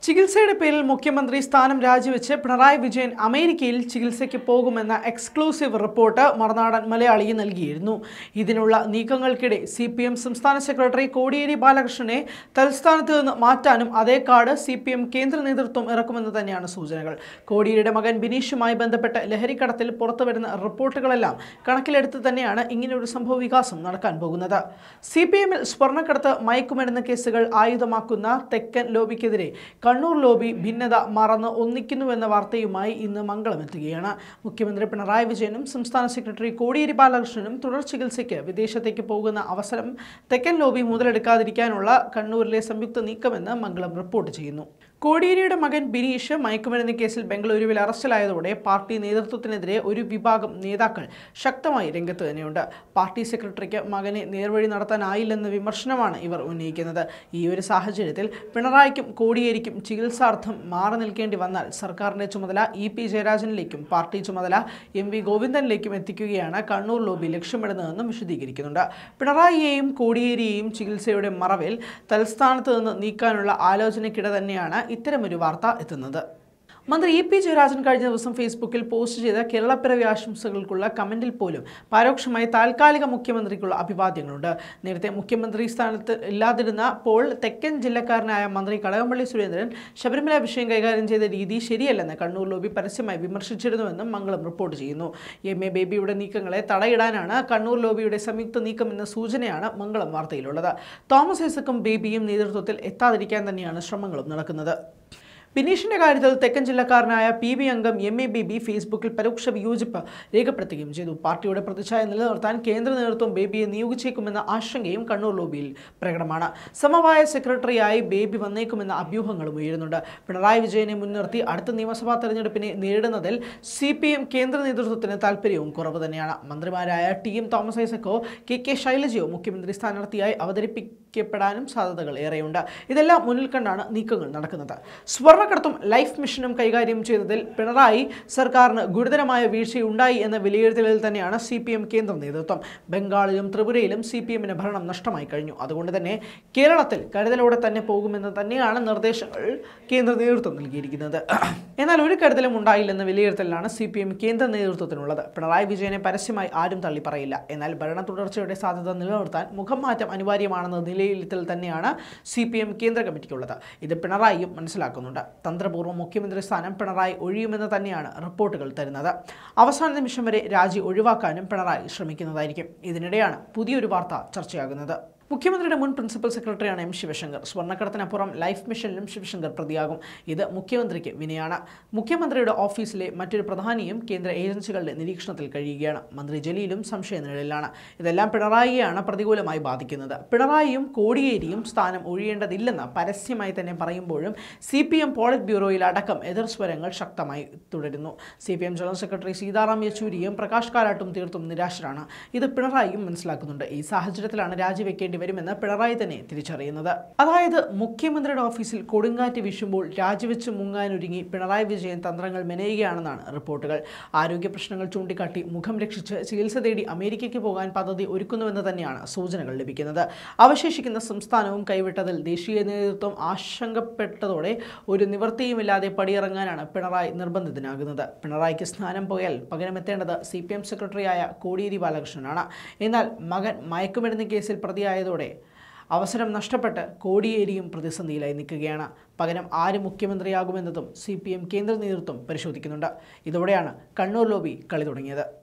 ചികിത്സയുടെ പേരിൽ മുഖ്യമന്ത്രി സ്ഥാനം രാജിവെച്ച് പിണറായി വിജയൻ അമേരിക്കയിൽ ചികിത്സയ്ക്ക് പോകുമെന്ന എക്സ്ക്ലൂസീവ് റിപ്പോർട്ട് മറുനാടൻ മലയാളി നൽകിയിരുന്നു ഇതിനുള്ള നീക്കങ്ങൾക്കിടെ സി പി എം സംസ്ഥാന സെക്രട്ടറി കോടിയേരി ബാലകൃഷ്ണനെ തൽസ്ഥാനത്ത് നിന്ന് മാറ്റാനും അതേ കാർഡ് സി പി എം കേന്ദ്ര നേതൃത്വം ഇറക്കുമെന്ന് തന്നെയാണ് സൂചനകൾ കോടിയേരിയുടെ മകൻ ബിനീഷുമായി ബന്ധപ്പെട്ട ലഹരിക്കടത്തിൽ പുറത്തുവരുന്ന റിപ്പോർട്ടുകളെല്ലാം കണക്കിലെടുത്ത് തന്നെയാണ് ഇങ്ങനെയൊരു സംഭവ വികാസം നടക്കാൻ പോകുന്നത് സി പി എമ്മിൽ സ്വർണ്ണക്കടത്ത് മയക്കുമരുന്ന് കേസുകൾ ആയുധമാക്കുന്ന തെക്കൻ ലോബിക്കെതിരെ കണ്ണൂർ ലോബി ഭിന്നത മറന്ന് ഒന്നിക്കുന്നുവെന്ന വാർത്തയുമായി ഇന്ന് മംഗളമെത്തുകയാണ് മുഖ്യമന്ത്രി പിണറായി വിജയനും സംസ്ഥാന സെക്രട്ടറി കോടിയേരി ബാലകൃഷ്ണനും തുടർ ചികിത്സയ്ക്ക് വിദേശത്തേക്ക് പോകുന്ന അവസരം തെക്കൻ ലോബി മുതലെടുക്കാതിരിക്കാനുള്ള കണ്ണൂരിലെ സംയുക്ത നീക്കമെന്ന് മംഗളം റിപ്പോർട്ട് ചെയ്യുന്നു കോടിയേരിയുടെ മകൻ ബിനീഷ് മയക്കുമരുന്ന് കേസിൽ ബംഗളൂരുവിൽ അറസ്റ്റിലായതോടെ പാർട്ടി നേതൃത്വത്തിനെതിരെ ഒരു വിഭാഗം നേതാക്കൾ ശക്തമായി രംഗത്ത് തന്നെയുണ്ട് പാർട്ടി സെക്രട്ടറിക്ക് മകനെ നേർവഴി നടത്താനായില്ലെന്ന വിമർശനമാണ് ഇവർ ഉന്നയിക്കുന്നത് ഈ ഒരു സാഹചര്യത്തിൽ പിണറായിക്കും കോടിയേരിക്കും ചികിത്സാർത്ഥം മാറി നിൽക്കേണ്ടി വന്നാൽ സർക്കാരിന്റെ ചുമതല ഇ പി ജയരാജനിലേക്കും പാർട്ടി ചുമതല എം വി ഗോവിന്ദനിലേക്കും എത്തിക്കുകയാണ് കണ്ണൂർ ലോബി ലക്ഷ്യമിടുന്നതെന്നും വിശദീകരിക്കുന്നുണ്ട് പിണറായിയെയും കോടിയേരിയെയും ചികിത്സയുടെ മറവിൽ തൽസ്ഥാനത്ത് നിന്ന് നീക്കാനുള്ള ആലോചനയ്ക്കിടെ തന്നെയാണ് ഇത്തരമൊരു വാർത്ത എത്തുന്നത് മന്ത്രി ഇ പി ജയരാജൻ കഴിഞ്ഞ ദിവസം ഫേസ്ബുക്കിൽ പോസ്റ്റ് ചെയ്ത കേരളപ്പിറവി ആശംസകൾക്കുള്ള കമന്റിൽ പോലും പരോക്ഷമായി താൽക്കാലിക മുഖ്യമന്ത്രിക്കുള്ള അഭിവാദ്യങ്ങളുണ്ട് നേരത്തെ മുഖ്യമന്ത്രി സ്ഥാനത്ത് ഇല്ലാതിരുന്നപ്പോൾ തെക്കൻ ജില്ലക്കാരനായ മന്ത്രി കടകംപള്ളി സുരേന്ദ്രൻ ശബരിമല വിഷയം കൈകാര്യം ചെയ്ത രീതി ശരിയല്ലെന്ന് കണ്ണൂർ ലോബി പരസ്യമായി വിമർശിച്ചിരുന്നുവെന്നും മംഗളം റിപ്പോർട്ട് ചെയ്യുന്നു എം എ ബേബിയുടെ നീക്കങ്ങളെ തടയിടാനാണ് കണ്ണൂർ ലോബിയുടെ സംയുക്ത നീക്കമെന്ന സൂചനയാണ് മംഗളം വാർത്തയിലുള്ളത് തോമസ് ഐസക്കും ബേബിയും നേതൃത്വത്തിൽ എത്താതിരിക്കാൻ തന്നെയാണ് ശ്രമങ്ങളും നടക്കുന്നത് ബിനീഷിന്റെ കാര്യത്തിൽ തെക്കൻ ജില്ലക്കാരനായ പി ബി അംഗം എം എ ബി ബി ഫേസ്ബുക്കിൽ പരോക്ഷ വിയോജിപ്പ് രേഖപ്പെടുത്തുകയും ചെയ്തു പാർട്ടിയുടെ പ്രതിച്ഛായ നിലനിർത്താൻ കേന്ദ്ര നേതൃത്വം ബേബിയെ നിയോഗിച്ചേക്കുമെന്ന ആശങ്കയും കണ്ണൂർ ലോബിയിൽ പ്രകടമാണ് സമവായ സെക്രട്ടറിയായി ബേബി വന്നേക്കുമെന്ന അഭ്യൂഹങ്ങളും ഉയരുന്നുണ്ട് പിണറായി വിജയനെ മുൻനിർത്തി അടുത്ത നിയമസഭാ തെരഞ്ഞെടുപ്പിനെ നേരിടുന്നതിൽ സി പി എം കേന്ദ്ര നേതൃത്വത്തിന് താല്പര്യവും കുറവ് തന്നെയാണ് മന്ത്രിമാരായ ടി എം തോമസ് ഐസക്കോ കെ കെ ശൈലജയോ മുഖ്യമന്ത്രി സ്ഥാനാർത്ഥിയായി അവതരിപ്പിക്കപ്പെടാനും സാധ്യതകൾ ഏറെയുണ്ട് ഇതെല്ലാം മുന്നിൽ കണ്ടാണ് നീക്കങ്ങൾ നടക്കുന്നത് സ്വർണ്ണക്കടത്തും ലൈഫ് മിഷനും കൈകാര്യം ചെയ്തതിൽ പിണറായി സർക്കാരിന് ഗുരുതരമായ വീഴ്ചയുണ്ടായി എന്ന വിലയിരുത്തലിൽ തന്നെയാണ് സി പി എം കേന്ദ്ര നേതൃത്വം ബംഗാളിലും ത്രിപുരയിലും സി പി എമ്മിന് ഭരണം നഷ്ടമായി കഴിഞ്ഞു അതുകൊണ്ട് തന്നെ കേരളത്തിൽ കരുതലോടെ തന്നെ പോകുമെന്ന് തന്നെയാണ് നിർദ്ദേശങ്ങൾ കേന്ദ്ര നേതൃത്വം നൽകിയിരിക്കുന്നത് എന്നാൽ ഒരു കരുതലും ഉണ്ടായില്ലെന്ന വിലയിരുത്തലാണ് സി പി എം കേന്ദ്ര നേതൃത്വത്തിനുള്ളത് പിണറായി വിജയനെ പരസ്യമായി ആരും തള്ളി പറയില്ല എന്നാൽ ഭരണ തുടർച്ചയുടെ സാധ്യത നിലനിർത്താൻ മുഖം മാറ്റം അനിവാര്യമാണെന്ന നിലയിരുത്തൽ തന്നെയാണ് സി പി എം കേന്ദ്ര കമ്മിറ്റിക്കുള്ളത് ഇത് പിണറായിയും മനസ്സിലാക്കുന്നുണ്ട് തന്ത്രപൂർവ്വം മുഖ്യമന്ത്രി സ്ഥാനം പിണറായി ഒഴിയുമെന്ന് തന്നെയാണ് റിപ്പോർട്ടുകൾ തരുന്നത് അവസാന നിമിഷം വരെ രാജി ഒഴിവാക്കാനും പിണറായി ശ്രമിക്കുന്നതായിരിക്കും ഇതിനിടെയാണ് പുതിയൊരു വാർത്ത ചർച്ചയാകുന്നത് മുഖ്യമന്ത്രിയുടെ മുൻ പ്രിൻസിപ്പൽ സെക്രട്ടറിയാണ് എം ശിവശങ്കർ സ്വർണ്ണക്കടത്തിനപ്പുറം ലൈഫ് മിഷനിലും ശിവശങ്കർ പ്രതിയാകും ഇത് മുഖ്യമന്ത്രിക്ക് വിനയാണ് മുഖ്യമന്ത്രിയുടെ ഓഫീസിലെ മറ്റൊരു പ്രധാനിയും കേന്ദ്ര ഏജൻസികളുടെ നിരീക്ഷണത്തിൽ കഴിയുകയാണ് മന്ത്രി ജലീലും സംശയനിഴലിലാണ് ഇതെല്ലാം പിണറായിയെയാണ് പ്രതികൂലമായി ബാധിക്കുന്നത് പിണറായിയും കോടിയേരിയും സ്ഥാനം ഒഴിയേണ്ടതില്ലെന്ന് പരസ്യമായി തന്നെ പറയുമ്പോഴും സി പി എം പോളിറ്റ് ബ്യൂറോയിൽ അടക്കം എതിർസ്വരങ്ങൾ ശക്തമായി തുടരുന്നു C P M general secretary Sitaram യെച്ചൂരിയും പ്രകാശ് കാരാട്ടും തീർത്തും നിരാശരാണ് ഇത് പിണറായിയും മനസ്സിലാക്കുന്നുണ്ട് ഈ സാഹചര്യത്തിലാണ് രാജിവെക്കേണ്ടി വരുമെന്ന് പിണറായി തന്നെ തിരിച്ചറിയുന്നത് അതായത് മുഖ്യമന്ത്രിയുടെ ഓഫീസിൽ കൊടുങ്കാറ്റ് വീശുമ്പോൾ രാജിവെച്ച് മുങ്ങാനൊരുങ്ങി പിണറായി വിജയൻ തന്ത്രങ്ങൾ മെനയുകയാണെന്നാണ് റിപ്പോർട്ടുകൾ ആരോഗ്യ പ്രശ്നങ്ങൾ ചൂണ്ടിക്കാട്ടി മുഖം രക്ഷിച്ച് ചികിത്സ തേടി അമേരിക്കയ്ക്ക് പോകാൻ പദ്ധതി ഒരുക്കുന്നുവെന്ന് തന്നെയാണ് സൂചനകൾ ലഭിക്കുന്നത് അവശേഷിക്കുന്ന സംസ്ഥാനവും കൈവിട്ടതിൽ ദേശീയ നേതൃത്വം ആശങ്കപ്പെട്ടതോടെ ഒരു നിവൃത്തിയുമില്ലാതെ പടിയിറങ്ങാനാണ് പിണറായി നിർബന്ധിതനാകുന്നത് പിണറായിക്ക് സ്നാനം പോയാൽ പകരമെത്തേണ്ടത് സി പി എം സെക്രട്ടറിയായ കോടിയേരി ബാലകൃഷ്ണനാണ് എന്നാൽ മകൻ മയക്കുമരുന്ന് കേസിൽ പ്രതിയായതോടെ അവസരം നഷ്ടപ്പെട്ട് കോടിയേരിയും പ്രതിസന്ധിയിലായി നിൽക്കുകയാണ് പകരം ആര് മുഖ്യമന്ത്രിയാകുമെന്നതും സി പി എം കേന്ദ്ര നേതൃത്വം പരിശോധിക്കുന്നുണ്ട് ഇതോടെയാണ് കണ്ണൂർ ലോബി കളി തുടങ്ങിയത്